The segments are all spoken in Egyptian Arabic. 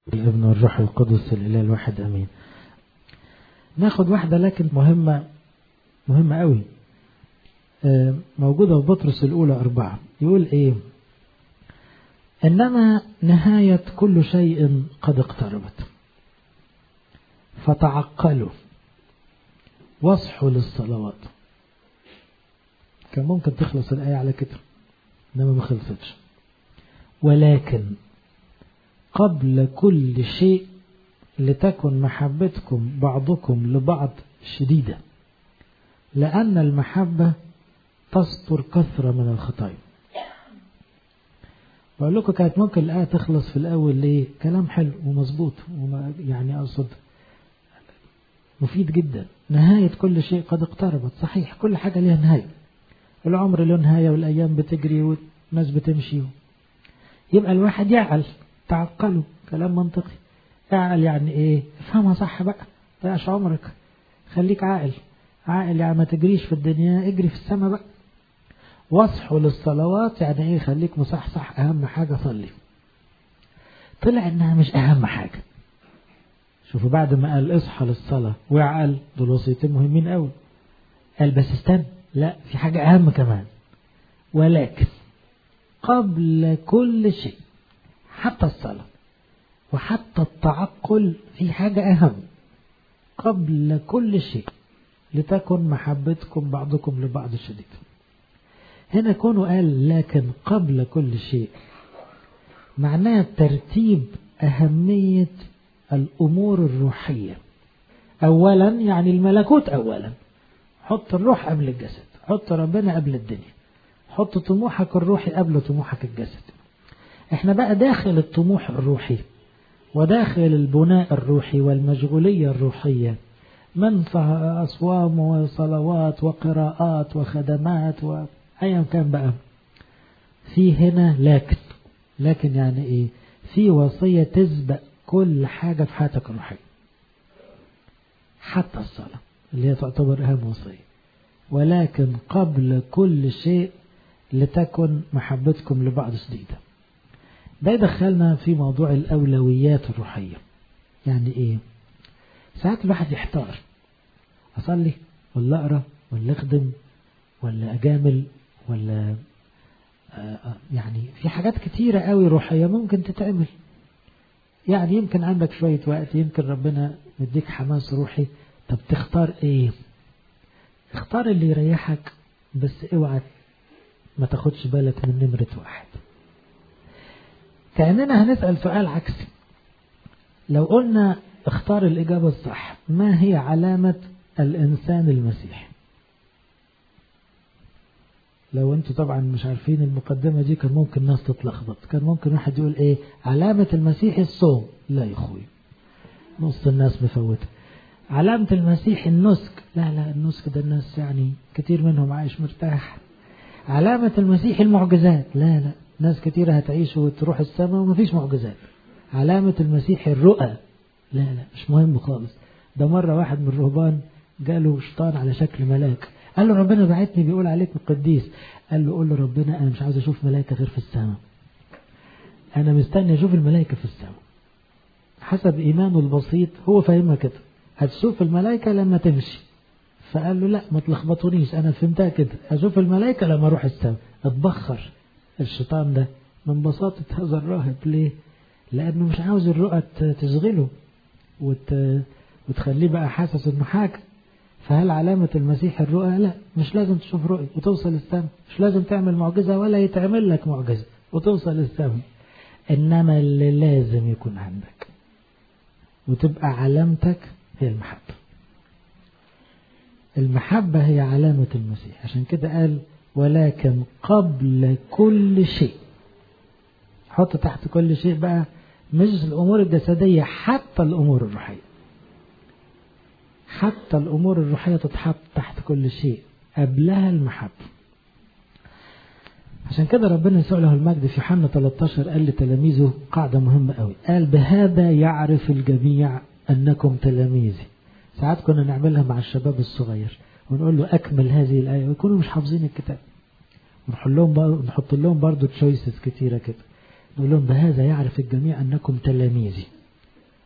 الابن والروح القدس الإله الواحد أمين ناخد واحدة لكن مهمة مهمة قوي موجودة في بطرس الأولى أربعة يقول إيه إنما نهاية كل شيء قد اقتربت فتعقلوا واصحوا للصلوات كان ممكن تخلص الآية على كده إنما ما خلصتش ولكن قبل كل شيء لتكن محبتكم بعضكم لبعض شديدة لأن المحبة تستر كثرة من الخطايا بقول لكم كانت ممكن الآية تخلص في الأول ليه كلام حلو ومظبوط وما يعني أقصد مفيد جدا نهاية كل شيء قد اقتربت صحيح كل حاجة ليها نهاية العمر له نهاية والأيام بتجري والناس بتمشي يبقى الواحد يعقل تعقلوا كلام منطقي اعقل يعني ايه افهمها صح بقى ضيعش عمرك خليك عاقل عاقل يعني ما تجريش في الدنيا اجري في السماء بقى واصحوا للصلوات يعني ايه خليك مصحصح اهم حاجة صلي طلع انها مش اهم حاجة شوفوا بعد ما قال اصحى للصلاة واعقل دول وصيتين مهمين قوي قال بس استنى لا في حاجة اهم كمان ولكن قبل كل شيء حتى الصلاة وحتى التعقل في حاجة أهم قبل كل شيء لتكن محبتكم بعضكم لبعض شديد هنا كونه قال لكن قبل كل شيء معناه ترتيب أهمية الأمور الروحية أولا يعني الملكوت أولا حط الروح قبل الجسد حط ربنا قبل الدنيا حط طموحك الروحي قبل طموحك الجسدي احنا بقى داخل الطموح الروحي وداخل البناء الروحي والمشغولية الروحية من أصوام وصلوات وقراءات وخدمات وأيا كان بقى في هنا لكن لكن يعني ايه في وصية تسبق كل حاجة في حياتك الروحية حتى الصلاة اللي هي تعتبر أهم وصية ولكن قبل كل شيء لتكن محبتكم لبعض شديدة ده يدخلنا في موضوع الأولويات الروحية يعني إيه ساعات الواحد يحتار أصلي ولا أقرأ ولا أخدم ولا أجامل ولا يعني في حاجات كتيرة قوي روحية ممكن تتعمل يعني يمكن عندك شوية وقت يمكن ربنا مديك حماس روحي طب تختار ايه اختار اللي يريحك بس اوعى ما تاخدش بالك من نمرة واحد كأننا هنسأل سؤال عكسي لو قلنا اختار الإجابة الصح ما هي علامة الإنسان المسيحي لو انتوا طبعا مش عارفين المقدمة دي كان ممكن الناس تتلخبط كان ممكن واحد يقول ايه علامة المسيحي الصوم لا يا اخوي نص الناس مفوتة علامة المسيح النسك لا لا النسك ده الناس يعني كتير منهم عايش مرتاح علامة المسيح المعجزات لا لا ناس كتير هتعيش وتروح السماء ومفيش معجزات علامة المسيح الرؤى لا لا مش مهم خالص ده مرة واحد من الرهبان جاله شيطان على شكل ملاك قال له ربنا بعتني بيقول عليك قديس قال له قول له ربنا انا مش عاوز اشوف ملائكة غير في السماء انا مستني اشوف الملائكة في السماء حسب ايمانه البسيط هو فاهمها كده هتشوف الملائكة لما تمشي فقال له لا ما تلخبطونيش انا فهمتها كده اشوف الملائكة لما اروح السماء اتبخر الشيطان ده من بساطة هذا الراهب ليه لانه مش عاوز الرؤى تشغله وت... وتخليه بقى حاسس انه حاجة فهل علامة المسيح الرؤى لا مش لازم تشوف رؤية وتوصل السماء مش لازم تعمل معجزة ولا يتعمل لك معجزة وتوصل السماء إنما اللي لازم يكون عندك وتبقى علامتك هي المحبة المحبة هي علامة المسيح عشان كده قال ولكن قبل كل شيء حط تحت كل شيء بقى مش الأمور الجسدية حتى الأمور الروحية حتى الأمور الروحية تتحط تحت كل شيء قبلها المحبة عشان كده ربنا يسوع له المجد في يوحنا 13 قال لتلاميذه قاعدة مهمة قوي قال بهذا يعرف الجميع أنكم تلاميذي ساعات كنا نعملها مع الشباب الصغير ونقول له أكمل هذه الآية ويكونوا مش حافظين الكتاب ونحط لهم نحط لهم برضه تشويسز كتيرة كده نقول لهم بهذا يعرف الجميع أنكم تلاميذي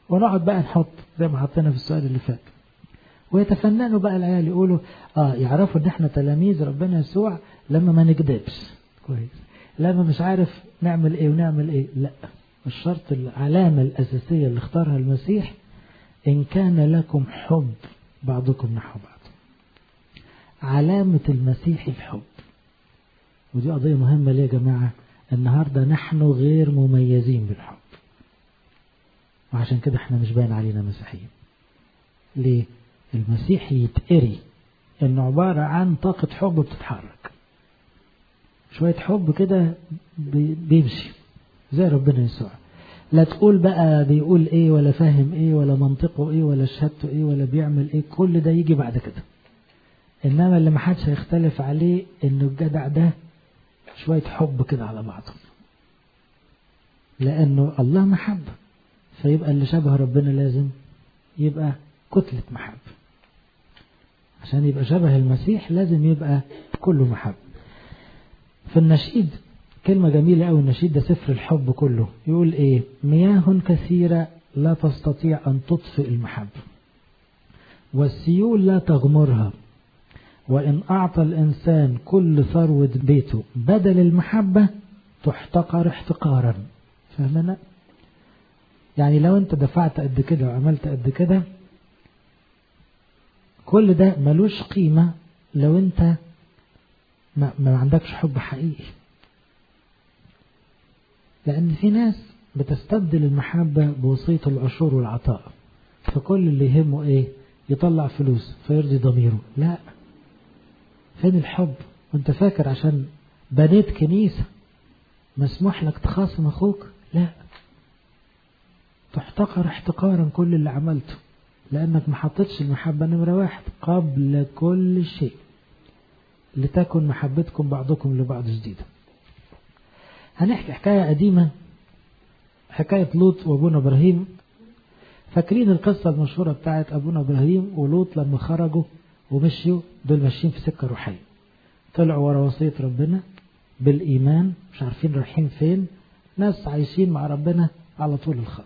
ونقعد بقى نحط زي ما حطينا في السؤال اللي فات ويتفننوا بقى العيال يقولوا اه يعرفوا ان احنا تلاميذ ربنا يسوع لما ما نكذبش كويس لما مش عارف نعمل ايه ونعمل ايه لا الشرط العلامة الأساسية اللي اختارها المسيح إن كان لكم حب بعضكم نحو بعض علامة المسيح الحب ودي قضية مهمة ليه يا جماعة النهاردة نحن غير مميزين بالحب وعشان كده احنا مش باين علينا مسيحيين ليه المسيح يتقري انه عبارة عن طاقة حب بتتحرك شوية حب كده بيمشي زي ربنا يسوع لا تقول بقى بيقول ايه ولا فاهم ايه ولا منطقه ايه ولا شهادته ايه ولا بيعمل ايه كل ده يجي بعد كده انما اللي محدش هيختلف عليه انه الجدع ده شوية حب كده على بعضه لانه الله محبة فيبقى اللي شبه ربنا لازم يبقى كتلة محبة عشان يبقى شبه المسيح لازم يبقى كله محبة في النشيد كلمة جميلة أوي النشيد ده سفر الحب كله يقول إيه مياه كثيرة لا تستطيع أن تطفئ المحبة والسيول لا تغمرها وإن أعطى الإنسان كل ثروة بيته بدل المحبة تحتقر احتقارا فاهمنا؟ يعني لو أنت دفعت قد كده وعملت قد كده كل ده ملوش قيمة لو أنت ما, ما عندكش حب حقيقي لأن في ناس بتستبدل المحبة بوصية العشور والعطاء فكل اللي يهمه إيه يطلع فلوس فيرضي ضميره لا فين الحب وانت فاكر عشان بنيت كنيسة مسموح لك تخاصم أخوك لا تحتقر احتقارا كل اللي عملته لأنك ما حطيتش المحبة نمرة واحد قبل كل شيء لتكن محبتكم بعضكم لبعض جديدة هنحكي حكاية قديمة حكاية لوط وابونا إبراهيم فاكرين القصة المشهورة بتاعت أبونا إبراهيم ولوط لما خرجوا ومشيوا دول ماشيين في سكة روحية طلعوا ورا وصية ربنا بالإيمان مش عارفين رايحين فين ناس عايشين مع ربنا على طول الخط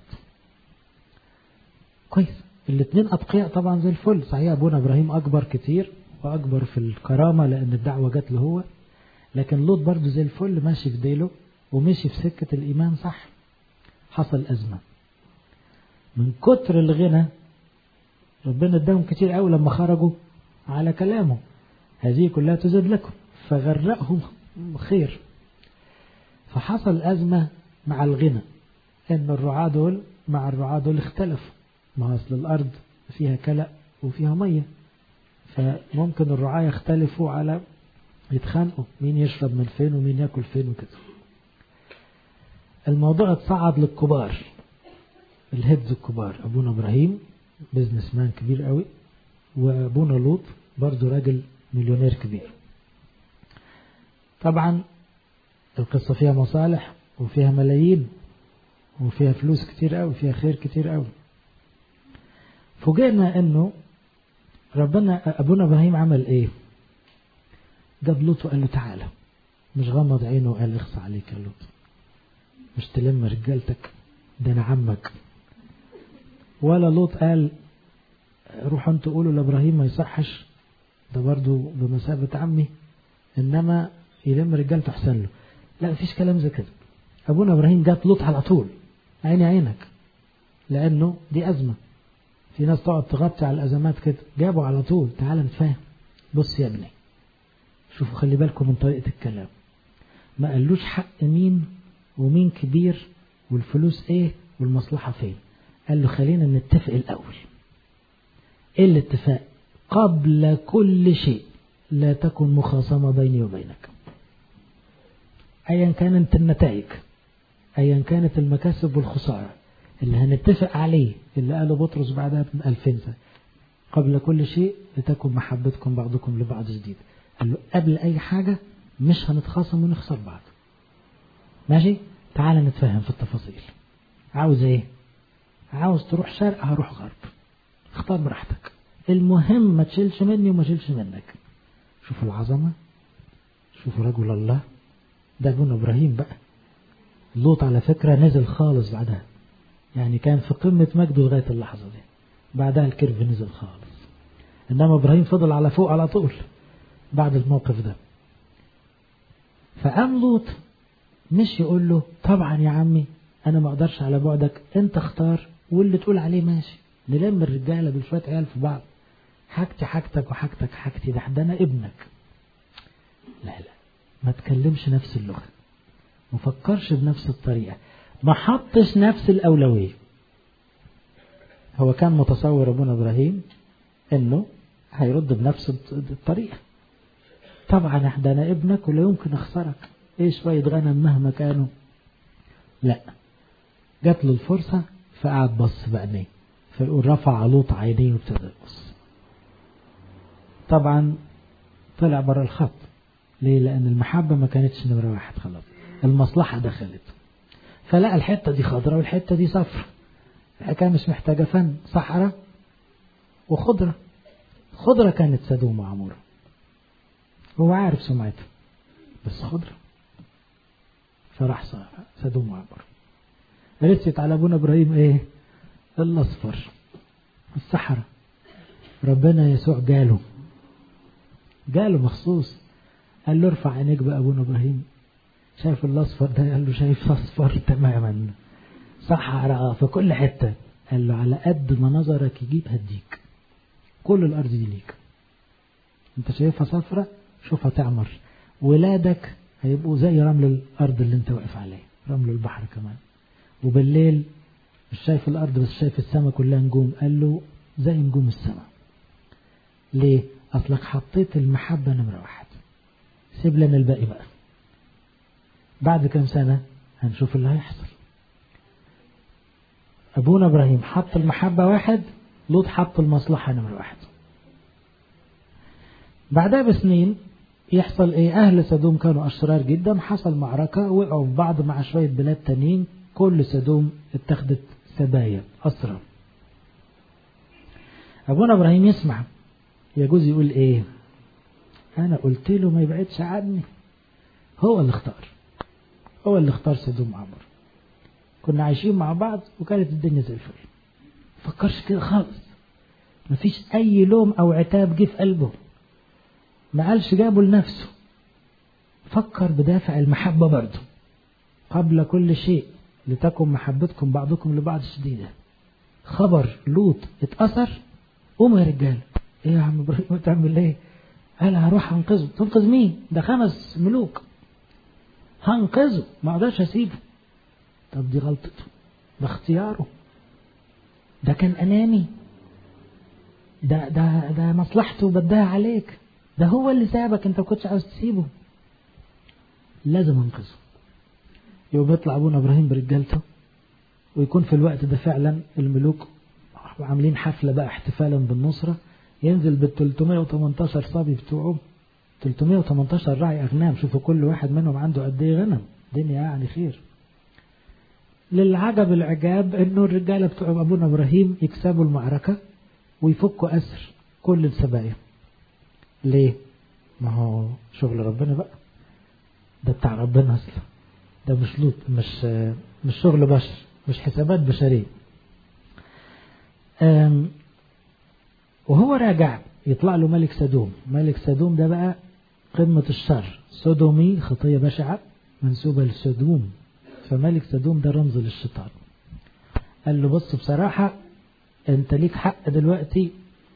كويس الاثنين أتقياء طبعا زي الفل صحيح أبونا إبراهيم أكبر كتير وأكبر في الكرامة لأن الدعوة جات له هو لكن لوط برضه زي الفل ماشي في ديله ومشي في سكة الإيمان صح حصل أزمة من كتر الغنى ربنا اداهم كتير قوي لما خرجوا على كلامه هذه كلها تزاد لكم فغرقهم خير فحصل أزمة مع الغنى إن الرعاة دول مع الرعاة دول اختلفوا ما أصل الأرض فيها كلأ وفيها مية فممكن الرعاة يختلفوا على يتخانقوا مين يشرب من فين ومين ياكل فين وكده الموضوع اتصعد للكبار الهيدز الكبار ابونا ابراهيم بزنس مان كبير قوي وابونا لوط برضه راجل مليونير كبير طبعا القصة فيها مصالح وفيها ملايين وفيها فلوس كتير قوي فيها خير كتير قوي فوجئنا انه ربنا ابونا ابراهيم عمل ايه جاب لوط وقال له تعالى مش غمض عينه وقال اخصى عليك يا لوط مش تلم رجالتك ده انا عمك ولا لوط قال روحوا انتوا قولوا لابراهيم ما يصحش ده برضو بمثابة عمي انما يلم رجالته احسن له لا مفيش كلام زي كده ابونا ابراهيم جاب لوط على طول عيني عينك لانه دي ازمة في ناس تقعد تغطي على الازمات كده جابوا على طول تعال نتفاهم بص يا ابني شوفوا خلي بالكم من طريقة الكلام ما قالوش حق مين ومين كبير والفلوس ايه والمصلحة فين قال له خلينا نتفق الأول ايه الاتفاق قبل كل شيء لا تكن مخاصمة بيني وبينك ايا كانت النتائج ايا كانت المكاسب والخسارة اللي هنتفق عليه اللي قاله بطرس بعدها من ألفين سنة قبل كل شيء لتكن محبتكم بعضكم لبعض جديد قال له قبل أي حاجة مش هنتخاصم ونخسر بعض ماشي تعال نتفاهم في التفاصيل عاوز ايه عاوز تروح شرق هروح غرب اختار براحتك المهم ما تشيلش مني وما تشيلش منك شوفوا العظمة شوفوا رجل الله ده ابونا ابراهيم بقى لوط على فكرة نزل خالص بعدها يعني كان في قمة مجده لغاية اللحظة دي بعدها الكيرف نزل خالص إنما إبراهيم فضل على فوق على طول بعد الموقف ده فقام لوط مش يقول له طبعا يا عمي أنا ما أقدرش على بعدك أنت اختار واللي تقول عليه ماشي نلم الرجالة بشوية عيال في بعض حاجتي حاجتك وحاجتك حاجتي ده ده أنا ابنك لا لا ما تكلمش نفس اللغة ما فكرش بنفس الطريقة ما حطش نفس الأولوية هو كان متصور أبونا إبراهيم إنه هيرد بنفس الطريقة طبعا ده أنا ابنك ولا يمكن أخسرك إيه شوية غنم مهما كانوا لا جات له الفرصة فقعد بص بعينيه فيقول رفع لوط عينيه وابتدى يبص طبعا طلع بره الخط ليه لأن المحبة ما كانتش نمرة واحد خلاص المصلحة دخلت فلقى الحتة دي خضرة والحتة دي صفرة الحكاية مش محتاجة فن صحراء وخضرة خضرة كانت سدوم وعمورة هو عارف سمعتها بس خضرة فراح سدوم وعمورة رست على ابونا ابراهيم ايه الاصفر الصحراء ربنا يسوع جاله جاله مخصوص قال له ارفع عينيك بقى ابونا ابراهيم شايف الاصفر ده قال له شايف اصفر تماما صحراء في كل حته قال له على قد ما نظرك يجيب هديك كل الارض دي ليك انت شايفها صفرة شوفها تعمر ولادك هيبقوا زي رمل الارض اللي انت واقف عليه رمل البحر كمان وبالليل مش شايف الارض بس شايف السماء كلها نجوم قال له زي نجوم السماء ليه اصلك حطيت المحبة نمرة واحد سيب لنا الباقي بقى بعد كم سنة هنشوف اللي هيحصل أبونا إبراهيم حط المحبة واحد لوط حط المصلحة نمرة واحد بعدها بسنين يحصل ايه اهل سدوم كانوا اشرار جدا حصل معركة وقعوا في بعض مع شوية بلاد تانيين كل سدوم اتخذت سبايا اسرى ابونا ابراهيم يسمع يجوز يقول ايه انا قلت له ما يبعدش عني هو اللي اختار هو اللي اختار سدوم عمر كنا عايشين مع بعض وكانت الدنيا زي الفل فكرش كده خالص مفيش اي لوم او عتاب جه في قلبه ما قالش جابه لنفسه فكر بدافع المحبة برضه قبل كل شيء لتكن محبتكم بعضكم لبعض شديدة خبر لوط اتأثر قوموا يا رجال ايه يا عم ابراهيم تعمل ايه قال هروح انقذه تنقذ مين ده خمس ملوك هنقذه ما اقدرش اسيبه طب دي غلطته ده اختياره ده كان اناني ده ده ده مصلحته بدها عليك ده هو اللي سابك انت كنتش عاوز تسيبه لازم انقذه يوم يطلع ابونا ابراهيم برجالته ويكون في الوقت ده فعلا الملوك عاملين حفلة بقى احتفالا بالنصرة ينزل بال 318 صبي بتوعه 318 راعي أغنام شوفوا كل واحد منهم عنده قد ايه غنم دنيا يعني خير للعجب العجاب انه الرجالة بتوع ابونا ابراهيم يكسبوا المعركة ويفكوا أسر كل السبايا ليه ما هو شغل ربنا بقى ده بتاع ربنا اصلا ده مش لوط مش مش شغل بشر مش حسابات بشريه وهو راجع يطلع له ملك سدوم ملك سدوم ده بقى قمة الشر سودومي خطية بشعة منسوبة لسدوم فملك سدوم ده رمز للشيطان قال له بص بصراحة انت ليك حق دلوقتي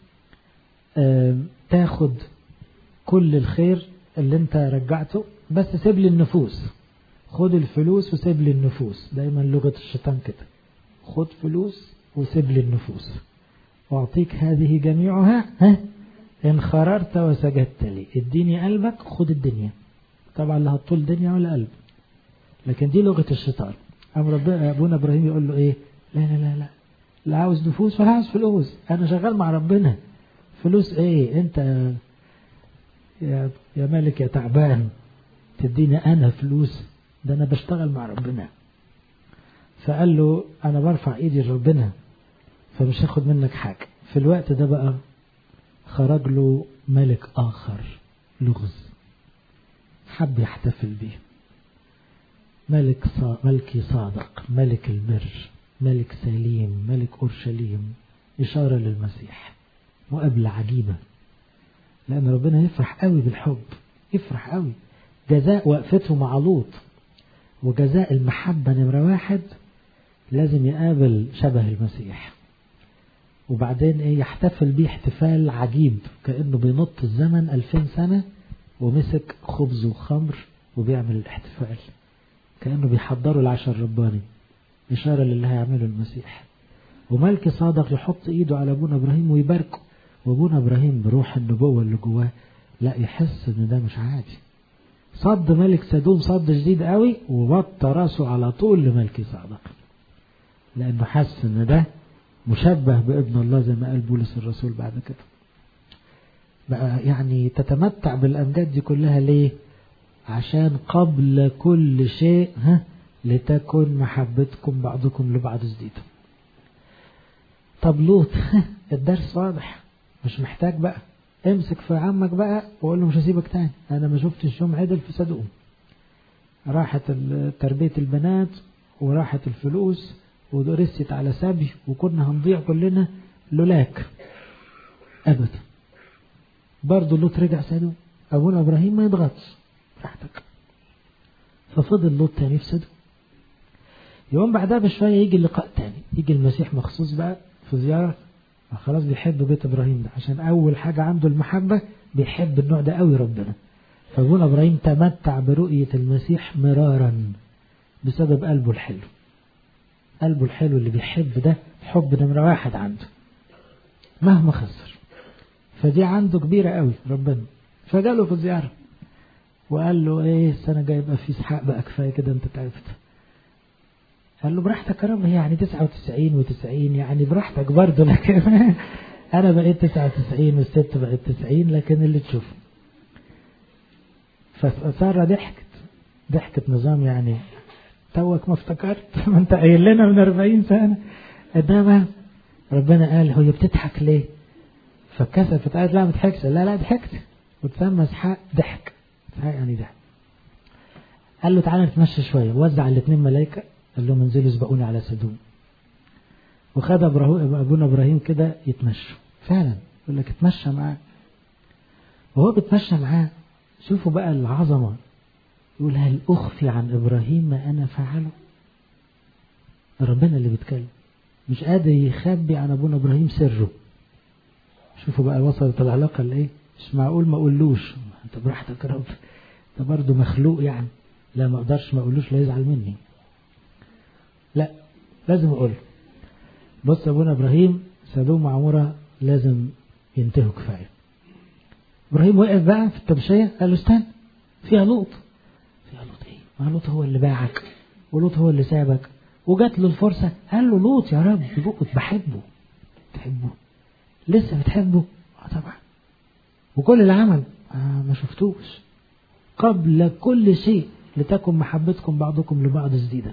تاخد كل الخير اللي انت رجعته بس سيب لي النفوس خد الفلوس وسيب لي النفوس دايما لغة الشيطان كده خد فلوس وسيب لي النفوس واعطيك هذه جميعها ها ان خررت وسجدت لي اديني قلبك خد الدنيا طبعا لا هتطول دنيا ولا قلب لكن دي لغة الشيطان أم ربنا أبونا إبراهيم يقول له إيه لا لا لا لا لا عاوز نفوس ولا عاوز فلوس أنا شغال مع ربنا فلوس إيه أنت يا يا مالك يا تعبان تديني أنا فلوس ده أنا بشتغل مع ربنا فقال له أنا برفع إيدي لربنا فمش هاخد منك حاجة في الوقت ده بقى خرج له ملك آخر لغز حب يحتفل بيه ملك صا... ملكي صادق ملك البر ملك سليم ملك أورشليم إشارة للمسيح مقابلة عجيبة لأن ربنا يفرح قوي بالحب يفرح قوي جزاء وقفته مع لوط وجزاء المحبة نمرة واحد لازم يقابل شبه المسيح وبعدين ايه يحتفل بيه احتفال عجيب كأنه بينط الزمن ألفين سنة ومسك خبز وخمر وبيعمل الاحتفال كأنه بيحضروا العشاء الرباني إشارة للي هيعمله المسيح وملك صادق يحط إيده على أبونا إبراهيم ويباركه وأبونا إبراهيم بروح النبوة اللي جواه لا يحس إن ده مش عادي صد ملك سدوم صد شديد قوي ووطى راسه على طول لملك صادق لأنه حس إن ده مشبه بابن الله زي ما قال بولس الرسول بعد كده بقى يعني تتمتع بالأمجاد دي كلها ليه عشان قبل كل شيء ها لتكن محبتكم بعضكم لبعض جديدة طب لوط الدرس واضح مش محتاج بقى امسك في عمك بقى وقول له مش هسيبك تاني انا ما شفتش يوم عدل في صدقهم راحت تربية البنات وراحت الفلوس ودرست على سبي وكنا هنضيع كلنا لولاك ابدا برضه لوط رجع صدوم ابونا ابراهيم ما يضغطش براحتك ففضل لوط تاني في صدوم يوم بعدها بشوية يجي اللقاء تاني يجي المسيح مخصوص بقى في زيارة خلاص بيحب بيت ابراهيم ده عشان اول حاجة عنده المحبة بيحب النوع ده قوي ربنا فابونا ابراهيم تمتع برؤية المسيح مرارا بسبب قلبه الحلو قلبه الحلو اللي بيحب ده حب نمرة واحد عنده مهما خسر فدي عنده كبيرة قوي ربنا فجاله في الزيارة وقال له ايه السنة الجاية يبقى في اسحاق بقى كفاية كده انت تعبت قال له براحتك يا رب هي يعني 99 و90 يعني براحتك برضه لكن انا بقيت 99 والست بقت 90 لكن اللي تشوفه فسارة ضحكت ضحكت نظام يعني توك ما افتكرت ما انت قايل لنا من 40 سنة انما ربنا قال هي بتضحك ليه فكسفت قالت لا ما تضحكش لا لا ضحكت وتسمى اسحاق ضحك اسحاق يعني ضحك قال له تعالى نتمشى شوية وزع الاثنين ملائكة قال لهم انزلوا اسبقوني على سدوم وخد ابونا ابراهيم كده يتمشوا فعلا يقول لك اتمشى معاه وهو بيتمشى معاه شوفوا بقى العظمة يقول هل أخفي عن إبراهيم ما أنا فعله ربنا اللي بيتكلم مش قادر يخبي عن أبونا إبراهيم سره شوفوا بقى وصلت العلاقة لإيه مش معقول ما أقولوش أنت براحتك يا رب ده برضه مخلوق يعني لا ما أقدرش ما أقولوش لا يزعل مني لا لازم أقول بص أبونا إبراهيم سدوم وعمورة لازم ينتهوا كفاية إبراهيم وقف بقى في التمشية قال له استنى فيها لوط فيها لوط إيه ما لوط هو اللي باعك ولوط هو اللي سابك وجات له الفرصة قال له لوط يا رب بقت بحبه تحبه لسه بتحبه اه طبعا وكل اللي عمل آه ما شفتوش قبل كل شيء لتكن محبتكم بعضكم لبعض جديدة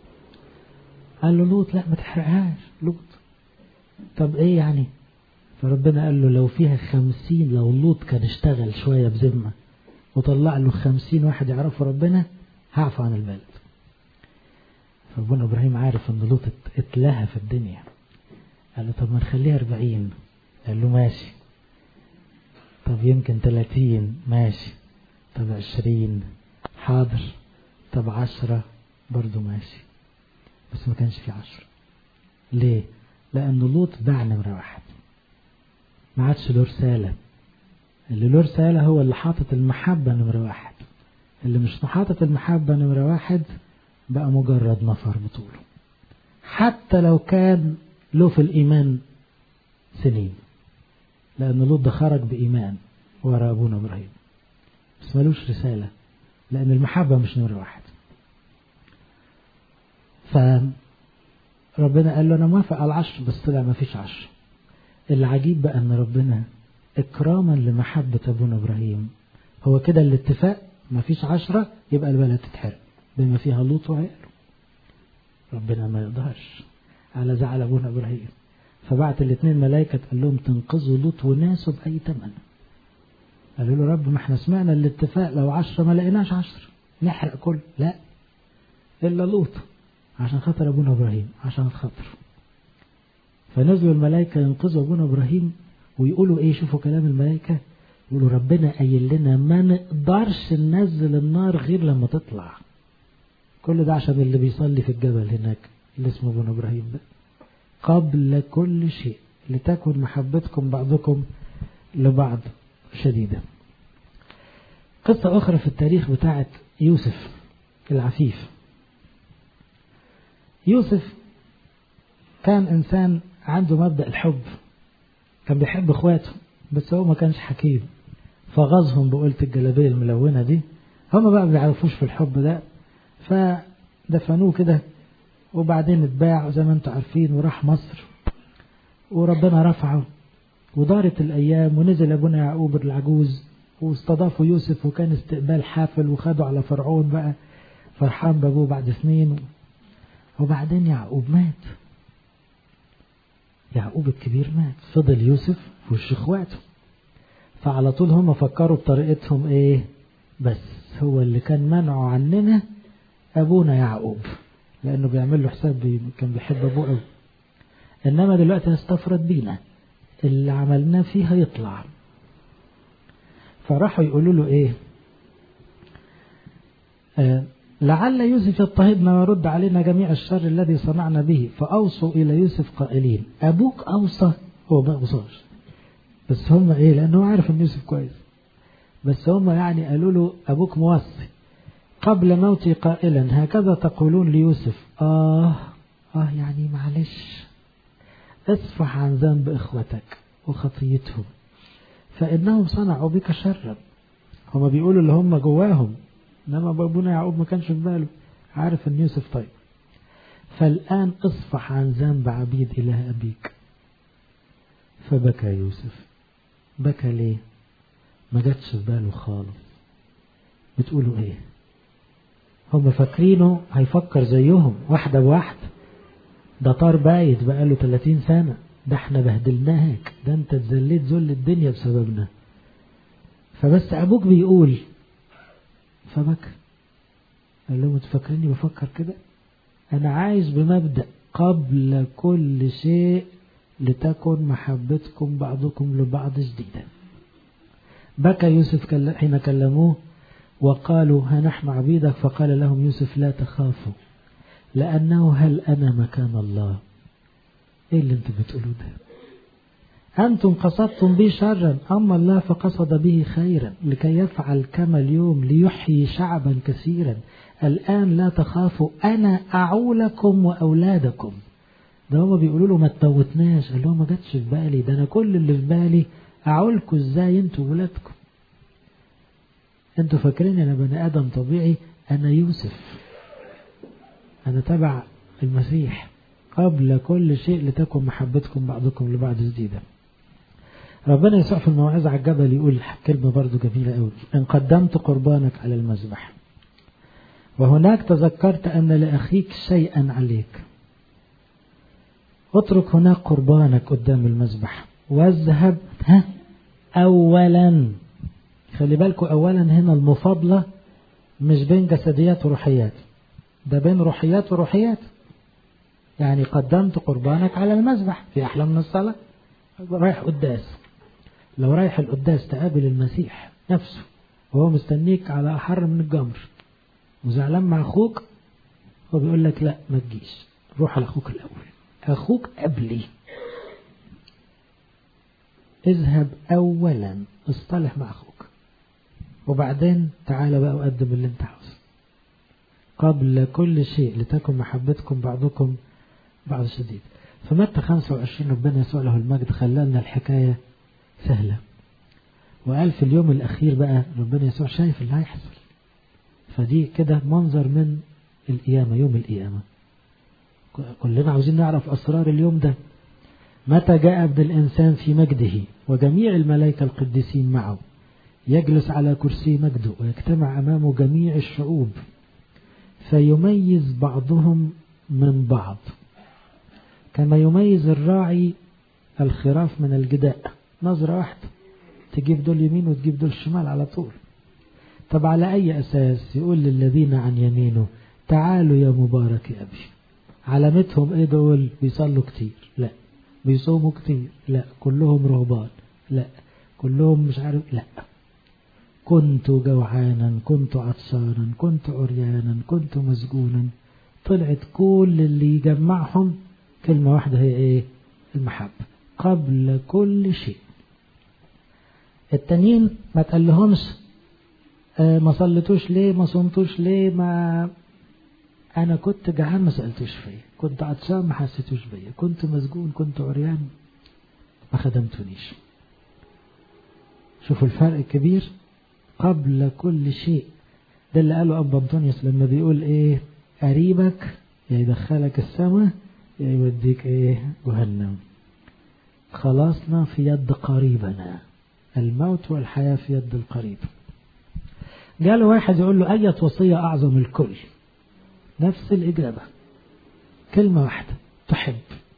قال له لوط لا ما تحرقهاش لوط طب ايه يعني فربنا قال له لو فيها خمسين لو لوط كان اشتغل شوية بذمة وطلع له خمسين واحد يعرفوا ربنا هعفى عن البلد فربنا إبراهيم عارف أن لوط اتلهى في الدنيا قال له طب ما نخليها أربعين قال له ماشي طب يمكن تلاتين ماشي طب عشرين حاضر طب عشرة برضو ماشي بس ما كانش في عشرة ليه لأن لوط باع نمرة واحد ما عادش له رسالة اللي له رسالة هو اللي حاطط المحبة نمرة واحد اللي مش حاطط المحبة نمرة واحد بقى مجرد نفر بطوله حتى لو كان له في الإيمان سنين لأن لوط ده خرج بإيمان ورا أبونا إبراهيم بس ملوش رسالة لأن المحبة مش نمرة واحد فربنا قال له أنا موافق على العشر بس طلع ما فيش عشر العجيب بقى أن ربنا إكراما لمحبة أبونا إبراهيم هو كده الاتفاق ما فيش عشرة يبقى البلد تتحرق بما فيها لوط وعياله ربنا ما يقدرش على زعل أبونا إبراهيم فبعت الاثنين ملائكة قال لهم تنقذوا لوط وناسه بأي ثمن قالوا له رب ما احنا سمعنا الاتفاق لو عشرة ما لقيناش عشرة نحرق كل لا إلا لوط عشان خاطر أبونا إبراهيم عشان خاطر فنزلوا الملائكة ينقذوا أبونا إبراهيم ويقولوا إيه شوفوا كلام الملائكة يقولوا ربنا قايل لنا ما نقدرش ننزل النار غير لما تطلع كل ده عشان اللي بيصلي في الجبل هناك اللي اسمه ابونا ابراهيم ده قبل كل شيء لتكن محبتكم بعضكم لبعض شديدة قصة أخرى في التاريخ بتاعت يوسف العفيف يوسف كان إنسان عنده مبدأ الحب كان بيحب إخواته بس هو ما كانش حكيم فغزهم بقولة الجلابية الملونة دي هم بقى ما بيعرفوش في الحب ده فدفنوه كده وبعدين اتباع زي ما انتم عارفين وراح مصر وربنا رفعه ودارت الأيام ونزل أبونا يعقوب العجوز واستضافوا يوسف وكان استقبال حافل وخدوا على فرعون بقى فرحان بابوه بعد سنين وبعدين يعقوب مات يعقوب الكبير مات فضل يوسف في وش اخواته فعلى طول هم فكروا بطريقتهم ايه بس هو اللي كان منعه عننا ابونا يعقوب لانه بيعمل له حساب كان بيحب ابوه قوي انما دلوقتي هيستفرد بينا اللي عملناه فيه هيطلع فراحوا يقولوا له ايه آه لعل يوسف يضطهدنا ويرد علينا جميع الشر الذي صنعنا به فأوصوا إلى يوسف قائلين أبوك أوصى هو ما أوصاش بس هم إيه لأنه عارف إن يوسف كويس بس هم يعني قالوا له أبوك موصي قبل موتي قائلا هكذا تقولون ليوسف آه آه يعني معلش اصفح عن ذنب إخوتك وخطيتهم فإنهم صنعوا بك شرا هما بيقولوا اللي هم جواهم انما ابونا يعقوب ما كانش في باله عارف ان يوسف طيب فالان اصفح عن ذنب عبيد اله ابيك فبكى يوسف بكى ليه ما جاتش في باله خالص بتقولوا ايه هم فاكرينه هيفكر زيهم واحدة بواحدة ده طار بايت بقاله 30 سنة ده احنا بهدلناك ده انت اتذليت ذل الدنيا بسببنا فبس ابوك بيقول فبكى قال لهم تفكرني بفكر كده انا عايش بمبدأ قبل كل شيء لتكن محبتكم بعضكم لبعض جديدا بكى يوسف حين كلموه وقالوا ها نحن عبيدك فقال لهم يوسف لا تخافوا لأنه هل أنا مكان الله إيه اللي انتم بتقولوه ده أنتم قصدتم بي شرا أما الله فقصد به خيرا لكي يفعل كما اليوم ليحيي شعبا كثيرا الآن لا تخافوا أنا أعولكم وأولادكم ده هما بيقولوا له ما تموتناش قال لهم ما جاتش في بالي ده أنا كل اللي في بالي أعولكم إزاي أنتوا ولادكم أنتوا فاكرين أنا بني آدم طبيعي أنا يوسف أنا تبع المسيح قبل كل شيء لتكن محبتكم بعضكم لبعض جديدة ربنا يسوع في الموعظة على الجبل يقول كلمة برضو جميلة قوي إن قدمت قربانك على المذبح وهناك تذكرت أن لأخيك شيئا عليك اترك هناك قربانك قدام المذبح واذهب ها أولا خلي بالكم أولا هنا المفاضلة مش بين جسديات وروحيات ده بين روحيات وروحيات يعني قدمت قربانك على المذبح في أحلى من الصلاة رايح قداس لو رايح القداس تقابل المسيح نفسه وهو مستنيك على أحر من الجمر وزعلان مع أخوك هو بيقول لك لا ما تجيش روح على أخوك الأول أخوك قبلي اذهب أولا اصطلح مع أخوك وبعدين تعالى بقى وقدم اللي انت عاوزه قبل كل شيء لتكن محبتكم بعضكم بعض شديد فمتى 25 ربنا يسوع له المجد خلالنا الحكاية سهلة وقال في اليوم الأخير بقى ربنا يسوع شايف اللي هيحصل فدي كده منظر من القيامة يوم القيامة كلنا عاوزين نعرف أسرار اليوم ده متى جاء ابن الإنسان في مجده وجميع الملائكة القديسين معه يجلس على كرسي مجده ويجتمع أمامه جميع الشعوب فيميز بعضهم من بعض كما يميز الراعي الخراف من الجداء نظرة واحدة تجيب دول يمين وتجيب دول شمال على طول طب على أي أساس يقول للذين عن يمينه تعالوا يا مبارك يا أبي علامتهم ايه دول بيصلوا كتير لا بيصوموا كتير لا كلهم رهبان لا كلهم مش عارف لا كنت جوعانا كنت عطشانا كنت عريانا كنت مسجونا طلعت كل اللي يجمعهم كلمة واحدة هي ايه المحبة قبل كل شيء التانيين ما تقلهمش آه ما صليتوش ليه ما صمتوش ليه ما انا كنت جعان ما سألتوش فيا كنت عطشان ما حسيتوش بيا كنت مسجون كنت عريان ما خدمتونيش شوفوا الفرق الكبير قبل كل شيء ده اللي قاله أبا أنطونيوس لما بيقول إيه قريبك يا يدخلك السماء يا يوديك إيه جهنم خلاصنا في يد قريبنا الموت والحياة في يد القريب جاله واحد يقول له أية وصية أعظم الكل نفس الإجابة كلمة واحدة تحب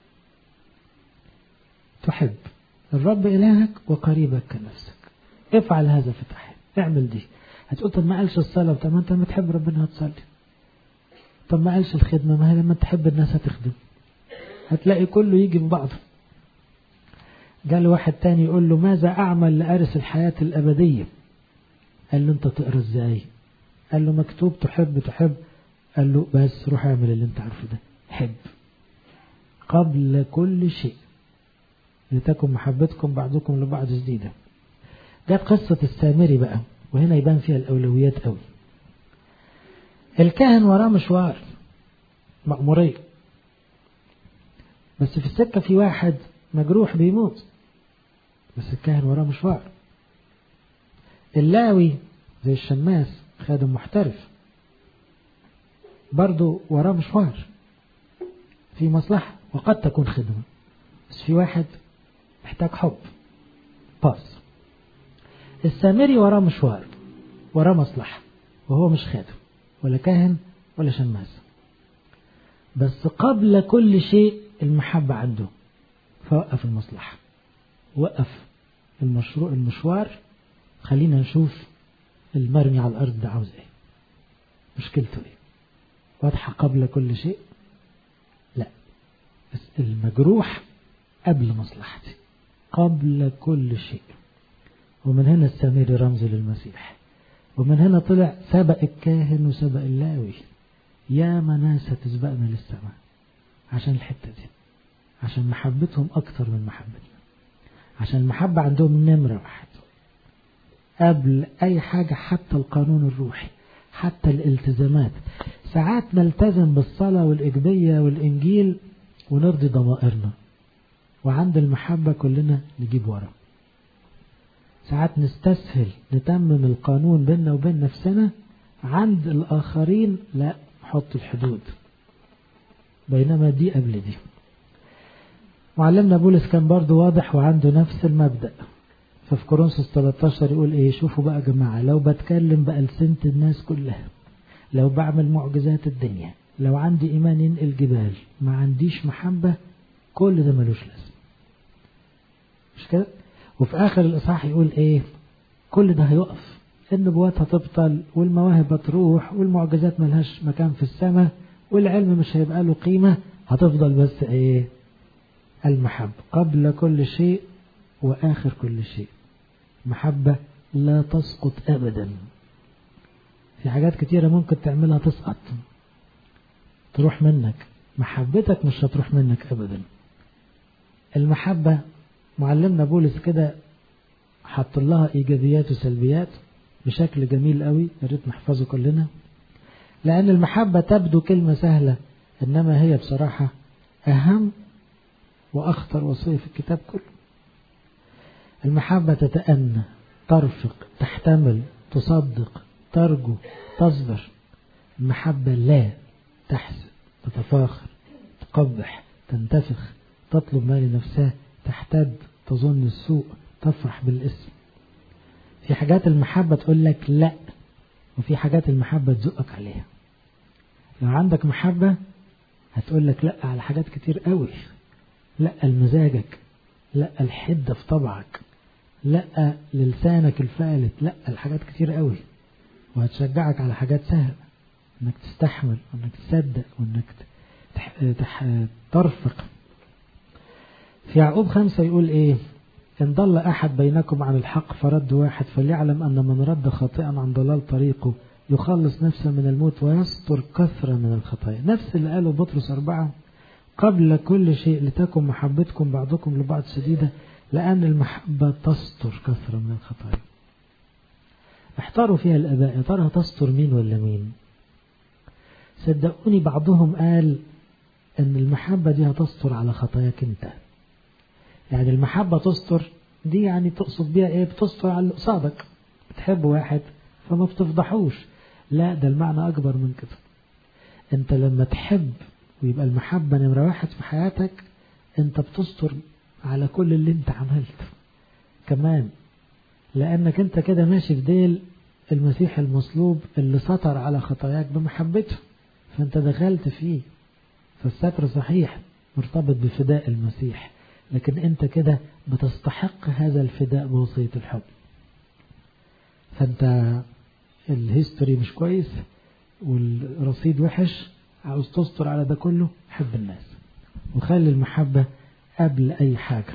تحب الرب إلهك وقريبك كنفسك افعل هذا فتحب اعمل دي هتقول طب ما قالش الصلاة طب ما انت لما تحب ربنا هتصلي طب ما قالش الخدمة ما هي لما تحب الناس هتخدم هتلاقي كله يجي في بعضه قال واحد تاني يقول له ماذا أعمل لأرث الحياة الأبدية قال له أنت تقرأ إزاي قال له مكتوب تحب تحب قال له بس روح اعمل اللي أنت عارفه ده حب قبل كل شيء لتكن محبتكم بعضكم لبعض جديدة جت قصة السامري بقى وهنا يبان فيها الأولويات قوي الكاهن وراه مشوار مأمورية بس في السكة في واحد مجروح بيموت بس الكاهن وراه مشوار اللاوي زي الشماس خادم محترف برضه وراه مشوار في مصلحة وقد تكون خدمة بس في واحد محتاج حب باص السامري وراه مشوار وراه مصلحة وهو مش خادم ولا كاهن ولا شماس بس قبل كل شيء المحبة عنده فوقف المصلحة وقف المشروع المشوار خلينا نشوف المرمي على الأرض ده عاوز ايه مشكلته ايه واضحة قبل كل شيء لا بس المجروح قبل مصلحتي قبل كل شيء ومن هنا السامري رمز للمسيح ومن هنا طلع سبق الكاهن وسبق اللاوي يا ناس هتسبقنا للسماء عشان الحتة دي عشان محبتهم أكتر من محبتنا عشان المحبة عندهم نمرة واحد قبل أي حاجة حتى القانون الروحي حتى الالتزامات ساعات نلتزم بالصلاة والإجبية والإنجيل ونرضي ضمائرنا وعند المحبة كلنا نجيب ورا ساعات نستسهل نتمم القانون بيننا وبين نفسنا عند الآخرين لا نحط الحدود بينما دي قبل دي معلمنا بولس كان برضو واضح وعنده نفس المبدأ ففي كورنثوس 13 يقول ايه شوفوا بقى يا جماعة لو بتكلم بألسنة الناس كلها لو بعمل معجزات الدنيا لو عندي إيمان ينقل جبال ما عنديش محبة كل ده ملوش لازمة مش كده وفي آخر الإصحاح يقول إيه كل ده هيقف النبوات هتبطل والمواهب هتروح والمعجزات ملهاش مكان في السماء والعلم مش هيبقى له قيمة هتفضل بس إيه المحبة قبل كل شيء وآخر كل شيء محبة لا تسقط أبدا في حاجات كتيرة ممكن تعملها تسقط تروح منك محبتك مش هتروح منك أبدا المحبة معلمنا بولس كده حط لها إيجابيات وسلبيات بشكل جميل قوي يا ريت نحفظه كلنا لأن المحبة تبدو كلمة سهلة إنما هي بصراحة أهم وأخطر وصية في الكتاب كله المحبة تتأنى ترفق تحتمل تصدق ترجو تصبر المحبة لا تحسد تتفاخر تقبح تنتفخ تطلب ما لنفسها تحتد تظن السوء تفرح بالاسم في حاجات المحبة تقول لك لا وفي حاجات المحبة تزقك عليها لو عندك محبة هتقول لك لا على حاجات كتير قوي لا لمزاجك لا الحدة في طبعك لا للسانك الفالت لا الحاجات كتير قوي وهتشجعك على حاجات سهلة انك تستحمل وانك تصدق وانك ترفق في يعقوب خمسة يقول إيه إن ضل أحد بينكم عن الحق فرد واحد فليعلم أن من رد خاطئا عن ضلال طريقه يخلص نفسه من الموت ويستر كثرة من الخطايا نفس اللي قاله بطرس أربعة قبل كل شيء لتكن محبتكم بعضكم لبعض شديدة لأن المحبة تستر كثرة من الخطايا احتاروا فيها الآباء يا ترى تستر مين ولا مين صدقوني بعضهم قال ان المحبة دي هتستر على خطاياك انت يعني المحبة تستر دي يعني تقصد بيها ايه بتستر على اللي قصادك بتحب واحد فما بتفضحوش لا ده المعنى اكبر من كده انت لما تحب ويبقى المحبة نمرة واحد في حياتك انت بتستر على كل اللي انت عملته كمان لانك انت كده ماشي في ديل المسيح المصلوب اللي سطر على خطاياك بمحبته فانت دخلت فيه فالستر صحيح مرتبط بفداء المسيح لكن انت كده بتستحق هذا الفداء بوصية الحب فانت الهيستوري مش كويس والرصيد وحش عاوز تستر على ده كله حب الناس وخلي المحبة قبل أي حاجة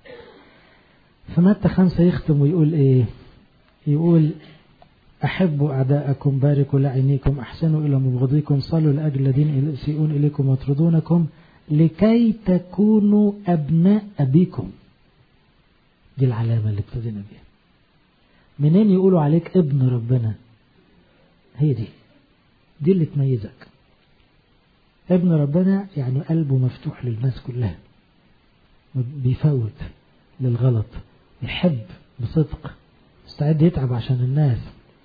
فمتى خمسة يختم ويقول إيه يقول أحبوا أعداءكم باركوا لعينيكم أحسنوا إلى مبغضيكم صلوا لأجل الذين يسيئون إليكم ويطردونكم لكي تكونوا أبناء أبيكم دي العلامة اللي ابتدينا بيها منين يقولوا عليك ابن ربنا هي دي دي اللي تميزك ابن ربنا يعني قلبه مفتوح للناس كلها بيفوت للغلط يحب بصدق مستعد يتعب عشان الناس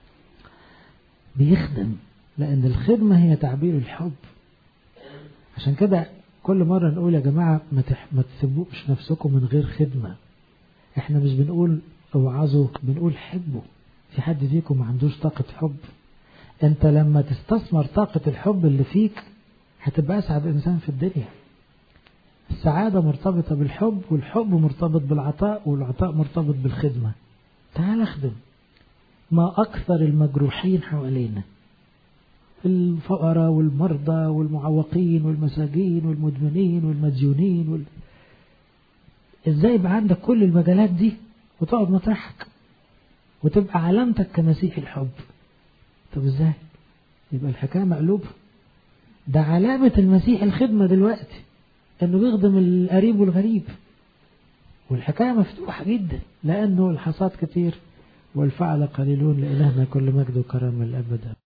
بيخدم لأن الخدمة هي تعبير الحب عشان كده كل مرة نقول يا جماعة ما, تح... ما تسيبوش نفسكم من غير خدمة احنا مش بنقول اوعظوا بنقول حبوا في حد فيكم ما عندوش طاقة حب انت لما تستثمر طاقة الحب اللي فيك هتبقى اسعد انسان في الدنيا السعادة مرتبطة بالحب والحب مرتبط بالعطاء والعطاء مرتبط بالخدمة تعال اخدم ما أكثر المجروحين حوالينا الفقراء والمرضى والمعوقين والمساجين والمدمنين والمديونين وال... ازاي يبقى عندك كل المجالات دي وتقعد مطرحك وتبقى علامتك كمسيح الحب طب ازاي يبقى الحكاية مقلوبة ده علامة المسيح الخدمة دلوقتي انه بيخدم القريب والغريب والحكاية مفتوحة جدا لأنه الحصاد كتير والفعل قليلون لإلهنا كل مجد وكرم الأبد